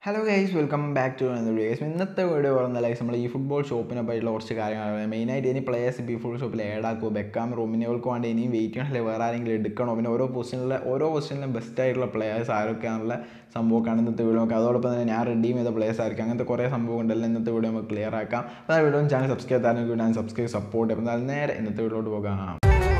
hello guys welcome back to videos ഇന്നത്തെ video പറയുന്നത് likes നമ്മൾ ഈ ഫുട്ബോൾ ഷോപ്പിനെ പറ്റിയുള്ള കുറച്ച് കാര്യങ്ങളാണ് മെയിനായിട്ട് ഇനി പ്ലേയേഴ്സ് ഇപ്പോൾ ഈ ഫുട്ബോൾ ഷോപ്പിൽ ആഡാക്കുമോ ബെക്കാം റൂമിനുകൾക്ക് വേണ്ടി ഇനിയും വെയിറ്റ് ചെയ്യണമല്ലേ വേറെ ആരെങ്കിലും എടുക്കണോ പിന്നെ ഓരോ പൊസിഷനിലെ ഓരോ പൊസിഷനിലും ബെസ്റ്റ് ആയിട്ടുള്ള പ്ലേയേഴ്സ് ആരൊക്കെയാണുള്ള സംഭവമൊക്കെയാണ് ഇന്നത്തെ വീഡിയോ നോക്കുക അതോടൊപ്പം തന്നെ ഞാൻ റെഡീം ചെയ്ത പ്ലേയേഴ്സ് ആയിരിക്കും അങ്ങനത്തെ കുറേ സംഭവം ഉണ്ടല്ലോ ഇന്നത്തെ വീഡിയോ നമുക്ക് ക്ലിയർ ആക്കാം അപ്പോൾ ആ വീഡിയോ ചാനൽ സബ്സ്ക്രൈബ് ചെയ്യാൻ ഞാൻ സബ്സ്ക്രൈബ് സപ്പോർട്ട് അപ്പോൾ എന്നാൽ നേരെ ഇന്നത്തെ വീഡിയോട്ട് പോകാം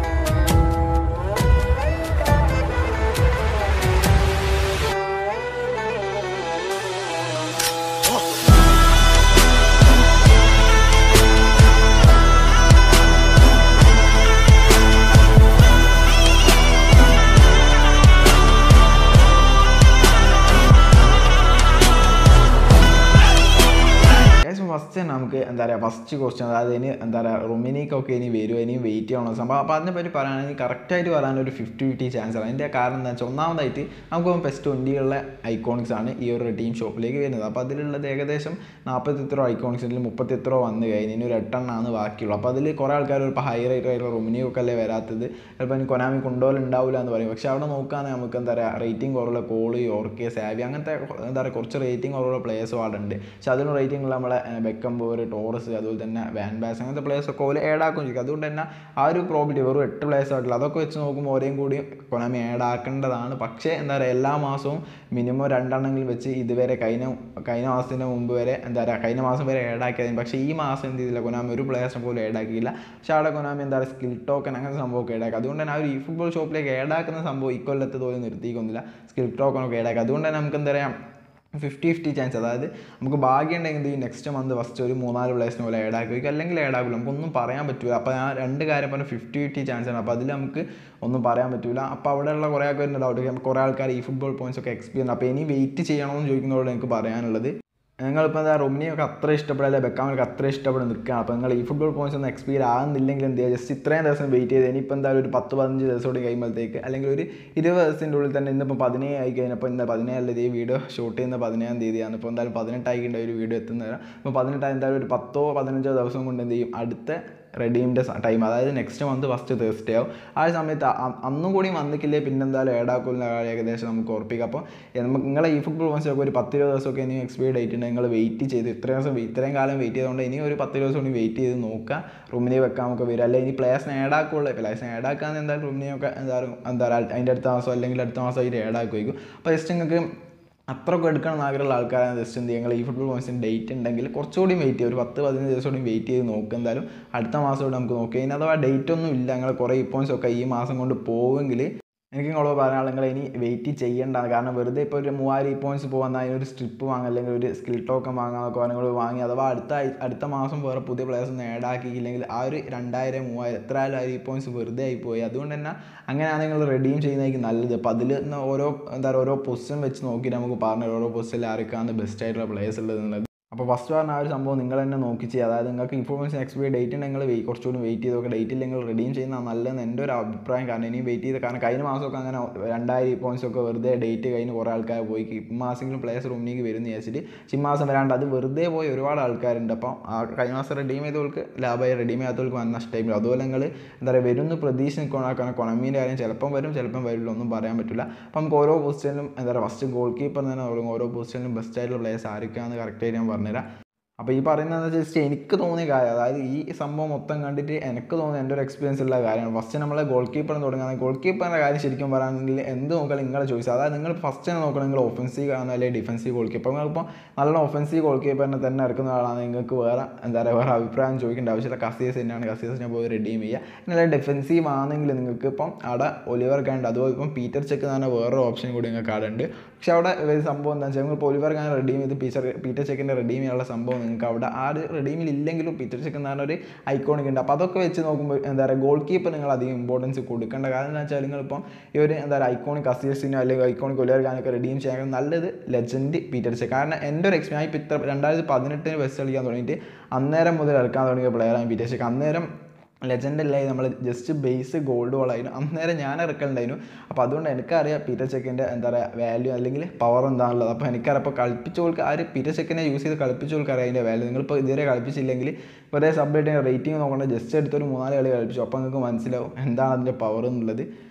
ഏകദേശം ഫസ്റ്റ് തന്നെ നമുക്ക് എന്താ പറയുക ഫസ്റ്റ് ക്വസ്റ്റ്യൻ അതായത് ഇനി എന്താ പറയുക റൊമിനിക്കൊക്കെ ഇനി വരുമോ ഇനി വെയിറ്റ് ചെയ്യണോ സംഭവം അപ്പോൾ അതിനെപ്പറ്റി പറയുകയാണെങ്കിൽ കറക്റ്റായിട്ട് പറയാൻ ഒരു ഫിഫ്റ്റി ഫിഫ്റ്റി ചാൻസ് ആണ് അതിൻ്റെ കാരണം എന്താ വെച്ചാൽ ഒന്നാമതായിട്ട് നമുക്ക് പെസ്റ്റ് ട്വൻറ്റികളിലെ ഐക്കോണിക്സ് ആണ് ഈ ഒരു ടീം ഷോപ്പിലേക്ക് വരുന്നത് അപ്പോൾ അതിലുള്ളത് ഏകദേശം നാൽപ്പത്തി എത്രയോ ഐക്കോണിക്സ് ഉണ്ടെങ്കിൽ മുപ്പത്തി എത്രയോ വന്ന് കഴിഞ്ഞ് ഇനി ഒരു എട്ടെണ്ണമാണ് ബാക്കിയുള്ളൂ അപ്പോൾ അതിൽ കുറേ ആൾക്കാർ ഇപ്പോൾ ഹൈ റേറ്റ് ആയിട്ടുള്ള റൊമിനിയൊക്കെ അല്ലേ വരാത്തത് ചിലപ്പോൾ ഇനി കൊനാമി കൊണ്ടുപോലുണ്ടാവില്ല എന്ന് പറയും പക്ഷേ അവിടെ നോക്കുകയാണെങ്കിൽ നമുക്ക് എന്താ പറയുക റേറ്റിംഗ് കുറവുള്ള കോള് യോർക്കെ സാവി അങ്ങനത്തെ എന്താ പറയുക കുറച്ച് റേറ്റിംഗ് കുറവുള്ള പ്ലേയേഴ്സും അവിടെ ഉണ്ട് പക്ഷേ അതിന് റേറ്റിംഗ് ഉള്ള നമ്മളെ ബെക്കംബോർ ടോറസ് അതുപോലെ തന്നെ വാൻ ബാസ് അങ്ങനത്തെ പ്ലേയേഴ്സ് ഒക്കെ ഓല് ആഡ് ആക്കും ചെയ്യും അതുകൊണ്ട് തന്നെ ആ ഒരു പ്രോബിലിറ്റി വെറും എട്ട് പ്ലേയേഴ്സ് ആയിട്ടുള്ള അതൊക്കെ വെച്ച് നോക്കുമ്പോൾ ഓരെയും കൂടി കൊനാമി ആഡ് ആക്കേണ്ടതാണ് പക്ഷേ എന്താ പറയുക എല്ലാ മാസവും മിനിമം രണ്ടെണ്ണമെങ്കിലും വെച്ച് ഇതുവരെ കഴിഞ്ഞ കഴിഞ്ഞ മാസത്തിന് മുമ്പ് വരെ എന്താ പറയുക കഴിഞ്ഞ മാസം വരെ ആഡ് ആക്കിയതായിരുന്നു പക്ഷേ ഈ മാസം എന്ത് ചെയ്തില്ല കൊനാമി ഒരു പ്ലേയേഴ്സിനെ പോലും ആഡ് ആക്കിയില്ല പക്ഷേ അവിടെ കൊനാമി എന്താ പറയുക സ്കിൽ ടോക്കൺ അങ്ങനത്തെ സംഭവമൊക്കെ ആഡ് ആക്കി അതുകൊണ്ട് തന്നെ ആ ഒരു ഈ ഫുട്ബോൾ ഷോപ്പിലേക്ക് ആഡ് ആക്കുന്ന സംഭവം ഇക്കൊല്ലത്ത് തോന്നി നിർത്തിക്കൊന്നില്ല സ്കിൽ ടോക്കണൊക്കെ ആഡ് ആക്കി അതുകൊണ്ട് തന്നെ നമുക്ക് എന്താ പറയുക ഫിഫ്റ്റി ഫിഫ്റ്റി ചാൻസ് അതായത് നമുക്ക് ഭാഗ്യം ഉണ്ടെങ്കിൽ ഈ നെക്സ്റ്റ് മന്ത് ഫസ്റ്റ് ഒരു മൂന്നാല് പ്ലേസിന് പോലെ ആഡ് ആക്കി അല്ലെങ്കിൽ ആഡ് ആക്കില്ല നമുക്കൊന്നും പറയാൻ പറ്റില്ല അപ്പോൾ ഞാൻ രണ്ട് കാര്യം പറഞ്ഞാൽ ഫിഫ്റ്റി ഫിഫ്റ്റി ചാൻസ് ആണ് അപ്പോൾ അതിൽ നമുക്ക് ഒന്നും പറയാൻ പറ്റില്ല അപ്പോൾ അവിടെയുള്ള കുറേ ആൾക്കാർ ഡൗട്ട് കുറേ ആൾക്കാർ ഈ ഫുട്ബോൾ പോയിന്റ്സ് ഒക്കെ എക്സ്പീരിയൻസ് അപ്പോൾ ഇനി വെയിറ്റ് ചെയ്യണമെന്ന് ചോദിക്കുന്നതോട് എനിക്ക് പറയാനുള്ളത് നിങ്ങളിപ്പോൾ എന്താ റൊമിനിയൊക്കെ അത്ര ഇഷ്ടപ്പെടില്ല ബെക്കാമൊക്കെ അത്ര ഇഷ്ടപ്പെട്ട് നിൽക്കുകയാണ് അപ്പോൾ നിങ്ങൾ ഈ ഫുട്ബോൾ പോയിന്റ്സ് ഒന്നും എക്സ്പീരിയൻ ആകുന്നില്ലെങ്കിൽ എന്ത് ചെയ്യുക ജസ്റ്റ് ഇത്രയും ദിവസം വെയിറ്റ് ചെയ്ത് ഇനിയിപ്പോൾ എന്തായാലും ഒരു പത്ത് പതിനഞ്ച് ദിവസം കൂടി കഴിയുമ്പോഴത്തേക്ക് അല്ലെങ്കിൽ ഒരു ഇരുപത് ദിവസത്തിൻ്റെ ഉള്ളിൽ തന്നെ ഇന്നിപ്പോൾ പതിനേഴ് ആയി കഴിഞ്ഞപ്പോൾ ഇന്ന് പതിനേഴല്ല ഈ വീഡിയോ ഷൂട്ട് ചെയ്യുന്ന പതിനേഴാം തീയതിയാണ് ഇപ്പോൾ എന്തായാലും പതിനെട്ടായിക്കേണ്ട ഒരു വീഡിയോ എത്തുന്നത് അപ്പോൾ പതിനെട്ടായി എന്തായാലും ഒരു പത്തോ പതിനഞ്ചോ ദിവസം കൊണ്ട് എന്ത് ചെയ്യും അടുത്ത റെഡീമിൻ്റെ ടൈം അതായത് നെക്സ്റ്റ് മന്ത് ഫസ്റ്റ് തേഴ്സ്ഡേ ആവും ആ സമയത്ത് അന്നും കൂടി വന്നിക്കില്ലേ പിന്നെ എന്തായാലും ഏടാക്കുന്ന ഏകദേശം നമുക്ക് ഉറപ്പിക്കാം അപ്പോൾ നമുക്ക് നിങ്ങളെ ഈ ഫുട്ബോൾ മത്സരമൊക്കെ ഒരു പത്ത് ഇരുപത് ദിവസമൊക്കെ ഇനി എക്സ്പയർ ഡേറ്റ് ഉണ്ട് നിങ്ങൾ വെയിറ്റ് ചെയ്ത് ഇത്രയും ദിവസം ഇത്രയും കാലം വെയിറ്റ് ചെയ്തുകൊണ്ട് ഇനി ഒരു പത്ത് ദിവസം കൂടി വെയിറ്റ് ചെയ്ത് നോക്കുക റൂമിനെ വെക്കാൻ നമുക്ക് വരും അല്ലെങ്കിൽ ഇനി പ്ലേയേഴ്സിനെ ആഡാക്കുള്ളൂ പ്ലേയേഴ്സിനെ ആഡാക്കാൻ എന്തായാലും റൂമിനെയൊക്കെ എന്താ എന്താ അതിൻ്റെ അടുത്ത മാസം അല്ലെങ്കിൽ അടുത്ത മാസം ആയിട്ട് ആഡാക്കുമായിരിക്കും അപ്പോൾ ജസ്റ്റ് നിങ്ങൾക്ക് അത്രയൊക്കെ എടുക്കണം എന്ന് ആഗ്രഹമുള്ള ആൾക്കാരാണ് ജസ്റ്റ് എന്ത് ചെയ്യുക ഈ ഫുട്ബോൾ പോയിൻസിന് ഡേറ്റ് ഉണ്ടെങ്കിൽ കുറച്ചുകൂടി വെയിറ്റ് ചെയ്യുക ഒരു പത്ത് പതിനഞ്ച് ദിവസം കൂടി വെയിറ്റ് ചെയ്ത് നോക്കുക എന്തായാലും അടുത്ത മാസം കൂടെ നമുക്ക് നോക്കുക ഇനി അഥവാ ഡേറ്റ് ഒന്നും ഇല്ല നിങ്ങൾ കുറേ പോയിൻറ്റ്സ് ഒക്കെ ഈ മാസം കൊണ്ട് പോവുമെങ്കിൽ എനിക്ക് നിങ്ങളോട് പറയാൻ നിങ്ങൾ ഇനി വെയിറ്റ് ചെയ്യേണ്ടതാണ് കാരണം വെറുതെ ഇപ്പോൾ ഒരു മൂവായിരം പോയിന്റ്സ് പോകാൻ അതിനൊരു സ്ട്രിപ്പ് വാങ്ങുക അല്ലെങ്കിൽ ഒരു സ്കിൽ ടോക്കൺ വാങ്ങാനൊക്കെ നിങ്ങൾ വാങ്ങി അഥവാ അടുത്ത അടുത്ത മാസം വേറെ പുതിയ പ്ലേയേഴ്സ് ഒന്നും ആഡ് ആക്കിയില്ലെങ്കിൽ ആ ഒരു രണ്ടായിരം മൂവായിരം എത്ര ആയാലും ആ പോയിന്റ്സ് വെറുതെ ആയിപ്പോയി അതുകൊണ്ട് തന്നെ അങ്ങനെയാണ് നിങ്ങൾ റെഡീം ചെയ്യുന്നതായിരിക്കും നല്ലത് അപ്പോൾ അതിൽ ഓരോ എന്താ പറയുക ഓരോ പൊസിഷൻ വെച്ച് നോക്കിയിട്ട് നമുക്ക് പറഞ്ഞു ഓരോ പൊസിഷനിൽ ആർക്കാണ് ബെസ്റ്റ് ആയിട്ടുള്ള പ്ലേയേഴ്സ് ഉള്ളത് എന്നുള്ളത് അപ്പോൾ ഫസ്റ്റ് പറഞ്ഞ ആ ഒരു സംഭവം നിങ്ങൾ തന്നെ നോക്കി ചെയ്യുക അതായത് നിങ്ങൾക്ക് ഇൻഫോർമേഷൻ എക്സ്പയർ ഡേറ്റ് ഉണ്ടെങ്കിൽ നിങ്ങൾ കുറച്ചുകൂടി വെയിറ്റ് ചെയ്ത് നോക്കുക ഡേറ്റ് ഇല്ലെങ്കിൽ റെഡീം ചെയ്യുന്ന നല്ലതെന്ന് എൻ്റെ ഒരു അഭിപ്രായം കാരണം ഇനിയും വെയിറ്റ് ചെയ്ത് കാരണം കഴിഞ്ഞ മാസമൊക്കെ അങ്ങനെ രണ്ടായിരം പോയിന്റ്സ് ഒക്കെ വെറുതെ ഡേറ്റ് കഴിഞ്ഞ് കുറേ ആൾക്കാർ പോയി ഇമാസെങ്കിലും പ്ലേയേഴ്സ് റൂമിലേക്ക് വരുന്ന വിചാരിച്ചിട്ട് ഈ മാസം വരാണ്ട് അത് വെറുതെ പോയി ഒരുപാട് ആൾക്കാരുണ്ട് അപ്പം ആ കഴിഞ്ഞ മാസം റെഡീം ചെയ്തവർക്ക് ലാഭമായി റെഡീം ചെയ്യാത്തവർക്ക് വന്ന നഷ്ടമായി അതുപോലെ നിങ്ങൾ എന്താ പറയുക വരുന്ന പ്രതീക്ഷ നിൽക്കണം കാരണം കൊണമീൻ്റെ കാര്യം ചിലപ്പം വരും ചിലപ്പം വരില്ല ഒന്നും പറയാൻ പറ്റില്ല അപ്പം നമുക്ക് ഓരോ പൊസിഷനിലും എന്താ പറയുക ഫസ്റ്റ് ഗോൾ കീപ്പർ തന്നെ തുടങ്ങും ഓരോ പൊസിഷനിലും ബെസ്റ്റ് ആയിട്ടുള്ള പ്ലേയേഴ്സ് ആരൊക്കെയാണെന്ന് കറക്റ്റായിട്ട് ഞാൻ പറഞ്ഞുതരാം അപ്പോൾ ഈ പറയുന്നത് ജസ്റ്റ് എനിക്ക് തോന്നിയ കാര്യം അതായത് ഈ സംഭവം മൊത്തം കണ്ടിട്ട് എനിക്ക് തോന്നിയ എൻ്റെ ഒരു എക്സ്പീരിയൻസ് ഉള്ള കാര്യമാണ് ഫസ്റ്റ് നമ്മളെ ഗോൾ കീപ്പറിന് തുടങ്ങുന്നത് ഗോൾ കീപ്പറിൻ്റെ കാര്യം ശരിക്കും പറയുകയാണെങ്കിൽ എന്ത് നോക്കണം നിങ്ങളെ ചോയ്സ് അതായത് നിങ്ങൾ ഫസ്റ്റ് തന്നെ നോക്കണം നിങ്ങൾ ഒഫൻസീവ് ആണോ അല്ലെങ്കിൽ ഡിഫൻസീവ് ഗോൾ കീപ്പർ നിങ്ങളിപ്പോൾ നല്ല ഒഫൻസീവ് ഗോൾ കീപ്പറിനെ തന്നെ ഇറക്കുന്ന ആളാണ് നിങ്ങൾക്ക് വേറെ എന്താ പറയുക വേറെ അഭിപ്രായം ചോദിക്കേണ്ട ആവശ്യമില്ല കസീസ് തന്നെയാണ് കസീസിനെ പോയി റെഡീം ചെയ്യുക എന്നാൽ ഡിഫൻസീവ് ആണെങ്കിൽ നിങ്ങൾക്ക് ഇപ്പം അവിടെ ഒലിവർ കാണ്ട് അതുപോലെ ഇപ്പം പീറ്റർ ചെക്ക് എന്ന് പറഞ്ഞ വേറൊരു ഓപ്ഷൻ കൂടി നിങ്ങൾക്ക് അവിടെ ഉണ്ട് പക്ഷെ അവിടെ ഒരു സംഭവം എന്താ വെച്ചാൽ നിങ്ങൾ ഒലിവർ കാൻ റെഡീം ചെയ്ത് പീച്ചർ പീറ്റർ ചെക്കിൻ്റെ റെഡീം ചെയ്യാനുള്ള സംഭവം നിങ്ങൾക്ക് അവിടെ ആ ഒരു റെഡീമിൽ ഇല്ലെങ്കിലും പീറ്റർ ചെക്ക് എന്ന് പറഞ്ഞ ഒരു ഐക്കോണിക് ഉണ്ട് അപ്പോൾ അതൊക്കെ വെച്ച് നോക്കുമ്പോൾ എന്താ പറയുക ഗോൾ കീപ്പർ നിങ്ങൾ അധികം ഇമ്പോർട്ടൻസ് കൊടുക്കേണ്ട കാരണം എന്താ വെച്ചാൽ നിങ്ങളിപ്പം ഈ ഒരു എന്താ പറയുക ഐക്കോണിക് അസീസിനോ അല്ലെങ്കിൽ ഐക്കോണിക് ഒലിവർ കാനൊക്കെ റെഡീം ചെയ്യാൻ നല്ലത് ലെജൻഡ് പീറ്റർ ചെക്ക് കാരണം എൻ്റെ ഒരു എക്സ്പീരിയൻസ് ഇപ്പോൾ ഇത്ര രണ്ടായിരത്തി പതിനെട്ടിന് ബെസ്റ്റ് കളിക്കാൻ തുടങ്ങിയിട്ട് അന്നേരം മുതൽ ഇറക്കാൻ തുടങ്ങിയ പ്ലെയറാണ് പീറ്റർ ചെക്ക് അന്നേരം ലെജൻഡ് അല്ലേ നമ്മൾ ജസ്റ്റ് ബേസ് ഗോൾഡ് ഗോളായിരുന്നു അന്നേരം ഞാൻ ഇറക്കലുണ്ടായിരുന്നു അപ്പോൾ അതുകൊണ്ട് എനിക്കറിയാം പീറ്റർ ചെക്കിൻ്റെ എന്താ പറയുക വാല്യൂ അല്ലെങ്കിൽ പവർ എന്താണുള്ളത് അപ്പോൾ എനിക്കറിയാം അപ്പോൾ കളിപ്പിച്ചവർക്ക് ആ ഒരു പീറ്റർ ചെക്കിനെ യൂസ് ചെയ്ത് കളിപ്പിച്ചവർക്ക് അറിയാം അതിൻ്റെ വാല്യൂ നിങ്ങളിപ്പോൾ ഇതുവരെ കളിപ്പിച്ചില്ലെങ്കിൽ വെറുതെ സബ്മിറ്റ് റേറ്റിംഗ് നോക്കേണ്ട ജസ്റ്റ് എടുത്തൊരു മൂന്നാല് കളി കളിപ്പിച്ചു അപ്പോൾ നിങ്ങൾക്ക് മനസ്സിലാവും എന്താണ് അതിൻ്റെ പവർ എന്നുള്ളത്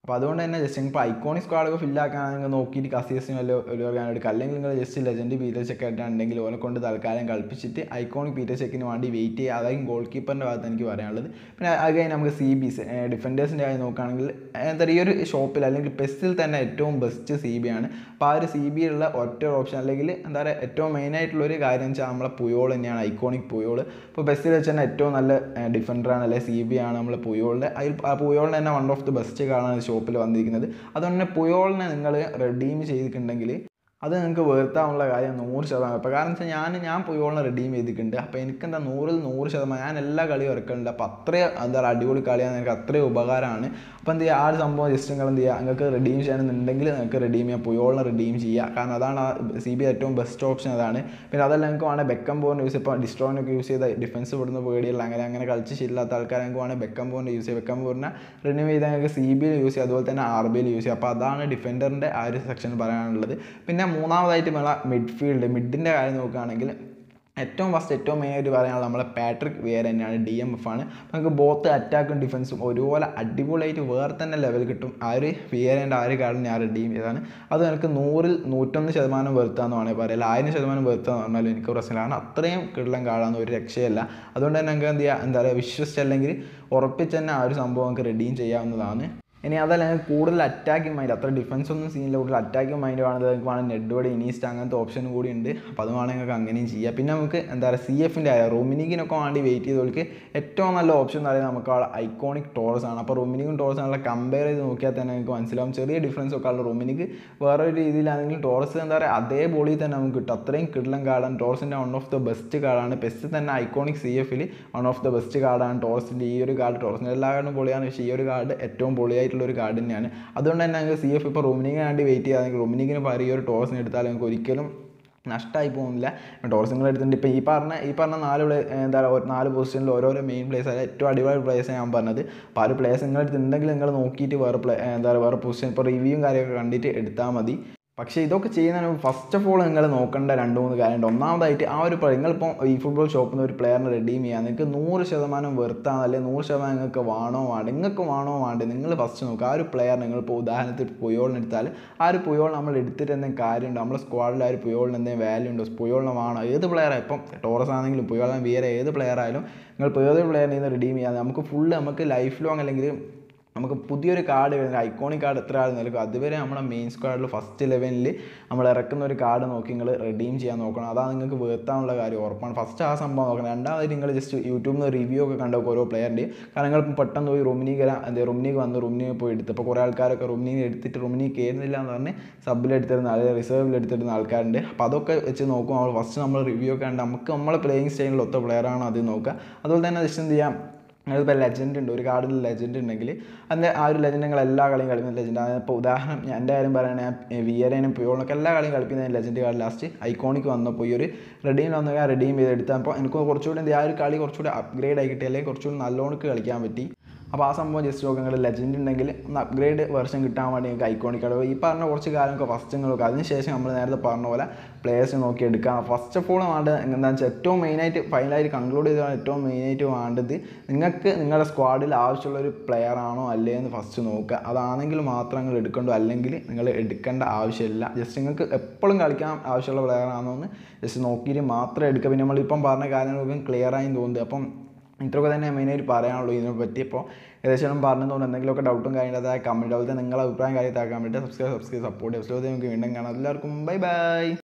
അപ്പോൾ അതുകൊണ്ട് തന്നെ ജസ്റ്റ് ഇപ്പോൾ ഐക്കോണിക് സ്ക്വാഡൊക്കെ ഫില്ലാക്കാൻ നിങ്ങൾ നോക്കിയിട്ട് കസീസിന് വല്ല ഒരു ഓർഗാൻ എടുക്കുക അല്ലെങ്കിൽ നിങ്ങൾ ജസ്റ്റ് ലെജൻഡ് പീറ്റർ ചെക്ക് ആയിട്ടുണ്ടെങ്കിൽ ഓനെ കൊണ്ട് തൽക്കാലം കളിപ്പിച്ചിട്ട് ഐക്കോണിക് പീറ്റർ ചെക്കിന് വേണ്ടി വെയിറ്റ് ചെയ്യുക അതായിരിക്കും ഗോൾ കീപ്പറിൻ്റെ ഭാഗത്ത് എനിക്ക് പറയാനുള്ളത് പിന്നെ അത് കഴിഞ്ഞ് നമുക്ക് സി ബിസ് ഡിഫൻഡേഴ്സിൻ്റെ കാര്യം നോക്കുകയാണെങ്കിൽ എന്താ പറയുക ഈ ഒരു ഷോപ്പിൽ അല്ലെങ്കിൽ പെസ്റ്റിൽ തന്നെ ഏറ്റവും ബെസ്റ്റ് സി ബി ആണ് അപ്പോൾ ആ ഒരു സി ബി ഉള്ള ഒറ്റ ഓപ്ഷൻ അല്ലെങ്കിൽ എന്താ പറയുക ഏറ്റവും മെയിൻ ആയിട്ടുള്ള ഒരു കാര്യം വെച്ചാൽ നമ്മളെ പുയോൾ തന്നെയാണ് ഐക്കോണിക് പുയോൾ ഇപ്പോൾ ബെസ്റ്റിൽ വെച്ച് തന്നെ ഏറ്റവും നല്ല ഡിഫൻഡറാണ് അല്ലെങ്കിൽ സി ബി ആണ് നമ്മൾ പുയോളിൻ്റെ അതിൽ ആ പുയോളിൻ്റെ തന്നെ വൺ ഓഫ് ദി ബെസ്റ്റ് കാർഡാണ് ഷോപ്പിൽ വന്നിരിക്കുന്നത് അതുകൊണ്ട് തന്നെ പുയോളിനെ നിങ്ങൾ റെഡീം ചെയ്തിട്ടുണ്ടെങ്കിൽ അത് നിങ്ങൾക്ക് വേർത്താവുള്ള കാര്യം നൂറ് ശതമാനം ഇപ്പോൾ കാരണം വെച്ചാൽ ഞാൻ ഞാൻ പുയോളിനെ റെഡീം ചെയ്തിട്ടുണ്ട് അപ്പോൾ എനിക്കെന്താ നൂറിൽ നൂറ് ശതമാനം ഞാൻ എല്ലാ കളിയും ഇറക്കുന്നുണ്ട് അപ്പോൾ അത്രയും എന്താ പറയുക അടിപൊളി കളിയാണ് എനിക്ക് അത്രയും ഉപകാരമാണ് അപ്പോൾ എന്ത് ചെയ്യുക ആ ഒരു സംഭവം ജസ്റ്റ് നിങ്ങൾ എന്ത് ചെയ്യുക നിങ്ങൾക്ക് റെഡീം ചെയ്യണമെന്നുണ്ടെങ്കിൽ നിങ്ങൾക്ക് റെഡീം ചെയ്യാം പുയോളിനെ റെഡീം ചെയ്യുക കാരണം അതാണ് ആ സി ബി ഏറ്റവും ബെസ്റ്റ് ഓപ്ഷൻ അതാണ് പിന്നെ അതല്ല നിങ്ങൾക്ക് വേണമെങ്കിൽ ബെക്കം ബോറിന് യൂസ് ഇപ്പോൾ ഡിസ്ട്രോയിനൊക്കെ യൂസ് ചെയ്ത ഡിഫൻസ് വിടുന്ന പേടിയുള്ള അങ്ങനെ അങ്ങനെ കളിച്ച് ശീലമില്ലാത്ത ആൾക്കാർ നിങ്ങൾക്ക് വേണമെങ്കിൽ ബെക്കം ബോറിന് യൂസ് ചെയ്യാം ബെക്കം ബോറിനെ റിന്യൂ ചെയ്താൽ നിങ്ങൾക്ക് സി ബിയിൽ യൂസ് ചെയ്യാം അതുപോലെ തന്നെ ആർ ബിയിൽ യൂസ് ചെയ്യാം അപ്പോൾ അതാണ് ഡിഫൻഡറിൻ്റെ ആ ഒരു സെക്ഷൻ പറയാനുള്ളത് പിന്നെ മൂന്നാമതായിട്ട് നമ്മളെ മിഡ്ഫീൽഡ് മിഡിൻ്റെ കാര്യം നോക്കുകയാണെങ്കിൽ ഏറ്റവും ഫസ്റ്റ് ഏറ്റവും മെയിൻ ആയിട്ട് പറയാനുള്ളത് നമ്മളെ പാട്രിക് വിയർ തന്നെയാണ് ഡി എം എഫ് ആണ് നമുക്ക് ബോത്ത് അറ്റാക്കും ഡിഫൻസും ഒരുപോലെ അടിപൊളിയായിട്ട് വേറെ തന്നെ ലെവൽ കിട്ടും ആ ഒരു വിയറിൻ്റെ ആ ഒരു കാർഡ് ഞാൻ റെഡീം ചെയ്തതാണ് അത് എനിക്ക് നൂറിൽ നൂറ്റൊന്ന് ശതമാനം വെറുത്താന്ന് വേണമെങ്കിൽ പറയാം അല്ല ആയിരം ശതമാനം വെറുത്താന്ന് പറഞ്ഞാലും എനിക്ക് പ്രശ്നമില്ല കാരണം അത്രയും കിടലം കാർഡാണ് ഒരു രക്ഷയല്ല അതുകൊണ്ട് തന്നെ നമുക്ക് എന്ത് ചെയ്യുക എന്താ പറയുക വിശ്വസിച്ചല്ലെങ്കിൽ ഉറപ്പിച്ച് തന്നെ ആ ഒരു സംഭവം നമുക്ക് റെഡീം ചെയ്യാവുന്നതാണ് ഇനി അതല്ല നിങ്ങൾക്ക് കൂടുതൽ അറ്റാക്കിംഗ് മൈൻഡ് അത്ര ഡിഫൻസ് ഒന്നും സീനില്ല കൂടുതൽ അറ്റാക്കിംഗ് മൈൻഡ് വേണമെങ്കിൽ നിങ്ങൾക്ക് വേണമെങ്കിൽ നെഡ്വോഡ് ഇനീസ്റ്റ് അങ്ങനത്തെ ഓപ്ഷനും കൂടി ഉണ്ട് അപ്പോൾ അത് വേണമെങ്കിൽ നിങ്ങൾക്ക് അങ്ങനെയും ചെയ്യാം പിന്നെ നമുക്ക് എന്താ പറയുക സി എഫിൻ്റെ ആയ റൊമിനിക്കിനൊക്കെ വേണ്ടി വെയിറ്റ് ചെയ്തവർക്ക് ഏറ്റവും നല്ല ഓപ്ഷൻ എന്ന് പറയുന്നത് നമുക്ക് ആ ഐക്കോണിക് ടോറസ് ആണ് അപ്പോൾ റൊമിനിക്കും ടോറസ് നല്ല കമ്പയർ ചെയ്ത് നോക്കിയാൽ തന്നെ നിങ്ങൾക്ക് മനസ്സിലാവും ചെറിയ ഡിഫറൻസ് ഒക്കെ ഉള്ള റൊമിനിക്ക് വേറൊരു രീതിയിലാണെങ്കിലും ടോറസ് എന്താ പറയുക അതേ ബോളി തന്നെ നമുക്ക് കിട്ടും അത്രയും കിടലം കാർഡാണ് ടോറസിൻ്റെ വൺ ഓഫ് ദ ബെസ്റ്റ് കാർഡാണ് പെസ്റ്റ് തന്നെ ഐക്കോണിക് സി എഫിൽ വൺ ഓഫ് ദ ബെസ്റ്റ് കാർഡാണ് ടോറസിൻ്റെ ഈ ഒരു കാർഡ് ടോറസിൻ്റെ എല്ലാ കാർഡും പൊളിയാണ് പക്ഷേ ഈ ഒരു കാർഡ് ഏറ്റവും പൊളിയായിട്ടുള്ള ഒരു കാർഡ് തന്നെയാണ് അതുകൊണ്ട് തന്നെ ഞങ്ങൾക്ക് സി എഫ് ഇപ്പോൾ റൂമിനിങ്ങിന് വേണ്ടി വെയിറ്റ് ചെയ്യാതെ റൂമിനിങ്ങിന് പകരം ഈ ഒരു ടോറസിന് എടുത്താൽ നിങ്ങൾക്ക് ഒരിക്കലും നഷ്ടമായി പോകുന്നില്ല ടോർസ് നിങ്ങൾ എടുത്തിട്ടുണ്ട് ഇപ്പോൾ ഈ പറഞ്ഞ ഈ പറഞ്ഞ നാല് പ്ലേ എന്താ പറയുക ഒരു നാല് പൊസിഷനിൽ ഓരോരോ മെയിൻ പ്ലേസ് അതായത് ഏറ്റവും അടിപൊളി പ്ലേസ് ഞാൻ പറഞ്ഞത് അപ്പോൾ ആ ഒരു പ്ലേസ് നിങ്ങൾ എടുത്തിട്ടുണ്ടെങ്കിൽ നിങ്ങൾ നോക്കിയിട്ട് വേറെ പ്ലേ എന്താ പറയുക വേറെ പൊസിഷൻ ഇപ്പോൾ റിവ്യൂവും കാര്യമൊക്കെ കണ്ടിട്ട് എടുത്താൽ മതി പക്ഷേ ഇതൊക്കെ ചെയ്യുന്നതിന് മുമ്പ് ഫസ്റ്റ് ഓഫ് ഓൾ നിങ്ങൾ നോക്കേണ്ട രണ്ട് മൂന്ന് കാര്യമുണ്ട് ഒന്നാമതായിട്ട് ആ ഒരു പ്ലെയർ നിങ്ങളിപ്പോൾ ഈ ഫുട്ബോൾ ഷോപ്പിൽ നിന്ന് ഒരു പ്ലെയറിനെ റെഡീം ചെയ്യാൻ നിങ്ങൾക്ക് നൂറ് ശതമാനം വെറുത്താണ് അല്ലെങ്കിൽ നൂറ് ശതമാനം നിങ്ങൾക്ക് വേണോ വേണ്ട നിങ്ങൾക്ക് വേണോ വേണ്ട നിങ്ങൾ ഫസ്റ്റ് നോക്കുക ആ ഒരു പ്ലെയർ നിങ്ങളിപ്പോൾ ഉദാഹരണത്തിന് പുയോളിന് എടുത്താൽ ആ ഒരു പുയോൾ നമ്മൾ എടുത്തിട്ട് എന്തെങ്കിലും കാര്യമുണ്ടോ നമ്മുടെ സ്ക്വാഡിൽ ആ ഒരു പുയോളിന് എന്തെങ്കിലും വാല്യൂ ഉണ്ടോ പുയോളിന് വേണോ ഏത് പ്ലെയർ ഇപ്പം ടോറസ് ആണെങ്കിലും പുയോളിന് വേറെ ഏത് പ്ലെയർ ആയാലും നിങ്ങൾ ഇപ്പോൾ ഏതൊരു പ്ലെയറിനെ നിന്ന് റെഡീം ചെയ്യാതെ നമുക്ക് ഫുള്ള് നമുക്ക് ലൈഫ് ലോങ് അല്ലെങ്കിൽ നമുക്ക് പുതിയൊരു കാർഡ് വരുന്നത് ഐക്കോണിക് കാർഡ് എത്ര ആൾ നൽകും അതുവരെ നമ്മുടെ മെയിൻ സ്ക്വാഡിൽ ഫസ്റ്റ് ലെവലിൽ നമ്മൾ ഇറക്കുന്ന ഒരു കാർഡ് നോക്കി നിങ്ങൾ റെഡീം ചെയ്യാൻ നോക്കണം അതാണ് നിങ്ങൾക്ക് വേർത്താനുള്ള കാര്യം ഉറപ്പാണ് ഫസ്റ്റ് ആ സംഭവം നോക്കണം രണ്ടാമത് നിങ്ങൾ ജസ്റ്റ് യൂട്യൂബിൽ നിന്ന് റിവ്യൂ ഒക്കെ കണ്ടു ഓരോ പ്ലെയറിൻ്റെ കാരണം നിങ്ങൾ പെട്ടെന്ന് പോയി റൂമിനിക്ക് എന്താ റൂമിനിക്ക് വന്ന് റൂമിനിക്ക് പോയി എടുത്ത് ഇപ്പോൾ കുറേ ആൾക്കാരൊക്കെ റൂമിനിക്ക് എടുത്തിട്ട് റൂമിനിക്ക് കയറുന്നില്ല എന്ന് പറഞ്ഞ് സബിൽ എടുത്തിരുന്ന അതായത് റിസർവിൽ എടുത്തിരുന്ന ആൾക്കാരുണ്ട് അപ്പോൾ അതൊക്കെ വെച്ച് നോക്കും നമ്മൾ ഫസ്റ്റ് നമ്മൾ റിവ്യൂ ഒക്കെ കണ്ട് നമുക്ക് നമ്മളെ പ്ലേയിങ് സ്റ്റൈലിൽ ഒത്ത പ്ലെയറാണോ അത് നോക്കുക അതുപോലെ തന്നെ ജസ്റ്റ് എന്ത് ചെയ്യാം അതിപ്പോൾ ലെജൻഡ് ഉണ്ട് ഒരു കാർഡിൽ ലെജൻഡ് ഉണ്ടെങ്കിൽ അതിൻ്റെ ആ ഒരു ലെജൻഡ് നിങ്ങൾ എല്ലാ കളിയും കളിക്കുന്ന ലെജൻഡ് അതിപ്പോൾ ഉദാഹരണം ഞാൻ എൻ്റെ കാര്യം പറയുകയാണെങ്കിൽ വിയറേനും പുയോളിനൊക്കെ എല്ലാ കളിയും കളിക്കുന്ന ലെജൻഡ് കാർഡ് ലാസ്റ്റ് ഐക്കോണിക്ക് വന്നപ്പോൾ ഈ ഒരു റെഡീം വന്ന റെഡീം ചെയ്ത് എടുത്തപ്പോൾ എനിക്ക് കുറച്ചുകൂടി എന്ത് ആ ഒരു കളി കുറച്ചുകൂടി അപ്ഗ്രേഡ് ആയി കിട്ടി അല്ലെങ്കിൽ കുറച്ചുകൂടി നല്ലോണക്ക് കളിക്കാൻ പറ്റി അപ്പോൾ ആ സംഭവം ജസ്റ്റ് നോക്കുക നിങ്ങൾ ലെജൻഡ് ഉണ്ടെങ്കിൽ ഒന്ന് അപ്ഗ്രേഡ് വെർഷൻ കിട്ടാൻ വേണ്ടി നിങ്ങൾക്ക് ഐക്കോണിക് കാർഡ് ഈ പറഞ്ഞ കുറച്ച് കാലമൊക്കെ ഫസ്റ്റ് നോക്കുക അതിനുശേഷം നമ്മൾ നേരത്തെ പറഞ്ഞ പോലെ പ്ലേയേഴ്സ് നോക്കി എടുക്കാം ഫസ്റ്റ് ഓഫ് ഓൾ വേണ്ടത് എന്താണെന്ന് വെച്ചാൽ ഏറ്റവും മെയിനായിട്ട് ഫൈനലായിട്ട് കൺക്ലൂഡ് ചെയ്താണ് ഏറ്റവും മെയിനായിട്ട് വേണ്ടത് നിങ്ങൾക്ക് നിങ്ങളുടെ സ്ക്വാഡിൽ ആവശ്യമുള്ള ഒരു പ്ലെയർ ആണോ അല്ലേ എന്ന് ഫസ്റ്റ് നോക്കുക അതാണെങ്കിൽ മാത്രം നിങ്ങൾ എടുക്കണ്ടോ അല്ലെങ്കിൽ നിങ്ങൾ എടുക്കേണ്ട ആവശ്യമില്ല ജസ്റ്റ് നിങ്ങൾക്ക് എപ്പോഴും കളിക്കാൻ ആവശ്യമുള്ള പ്ലെയർ ആണോ എന്ന് ജസ്റ്റ് നോക്കിയിട്ട് മാത്രം എടുക്കുക പിന്നെ നമ്മളിപ്പം പറഞ്ഞ കാര്യങ്ങളൊക്കെ ക്ലിയർ ആയി തോന്നുന്നത് അപ്പം ഇത്രയൊക്കെ തന്നെ മെയിനായിട്ട് പറയാനുള്ളൂ ഇതിനെ പറ്റി ഇപ്പോൾ ഏകദേശം പറഞ്ഞതുകൊണ്ട് എന്തെങ്കിലുമൊക്കെ ഡൗട്ടും കാര്യങ്ങളും അതായത് കമൻറ്റ് അതുപോലെ നിങ്ങളുടെ അഭിപ്രായം കാര്യത്താക്കാൻ വേണ്ടി സബ്സ്ക്രൈബ് സബ്സ്ക്രൈബ് സപ്പോർട്ട് ചെയ്യുക നിങ്ങൾക്ക് വീണ്ടും കാണാം എല്ലാവർക്കും ബൈ ബൈ